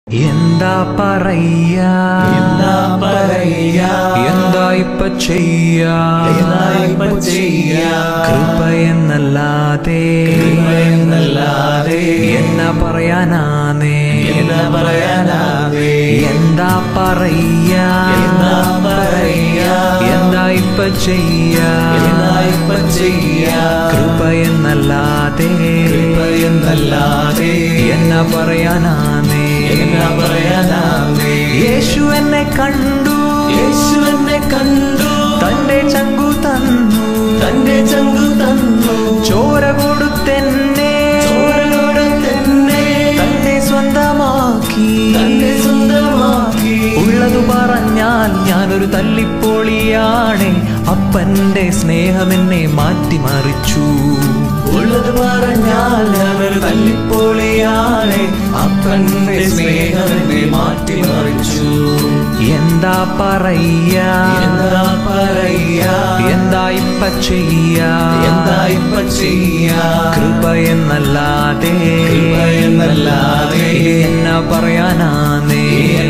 എന്താ പറയാ എന്താ പറയാ? എന്താ ഇപ്പ ചെയ്യാ എന്താ ഇപ്പ ചെയ്യാ? കൃപ എന്നല്ലാതെ കൃപയെന്നല്ലാതെ എന്നാ പറയാനാന്നേ എന്നാ പറയാനാന്നേ? എന്താ പറയാ എന്താ പറയാ? എന്താ ഇപ്പ ചെയ്യാ എന്താ ഇപ്പ ചെയ്യാ? കൃപ എന്നല്ലാതെ കൃപയെന്നല്ലാതെ എന്നാ പറയാനാന്നേ എന്നാ പറയാനാന്നേ? യേശു എന്നെ കണ്ടു യേശു എന്നെ കണ്ടു തന്റെ ചങ്കു തന്നു തന്റെ ചങ്കു തന്നു ചോര കൊടുത്തെന്നെ ചോരയോടെ തന്നെ തന്നെ സ്വന്തമാക്കി തന്നെ സ്വന്തമാക്കി ഉള്ളതു പറഞ്ഞാൽ ഞാനൊരു തല്ലിപ്പൊളിയാണ് അപ്പന്റെ സ്നേഹം എന്നെ മാറ്റിമറിച്ചു ഉള്ളത് പറഞ്ഞാൽ ഞാനൊരു തല്ലിപ്പൊളിയാണ് അപ്പന്റെ സ്നേഹം എന്നെ മാറ്റിമറിച്ചു എന്താ പറയാ എന്താ പറയാ എന്താ ഇപ്പ ചെയ്യാ എന്താ ഇപ്പ ചെയ്യാ കൃപ എന്നല്ലാതെ കൃപയെന്നല്ലാതെ എന്നാ പറയാനാന്നേ എന്നാ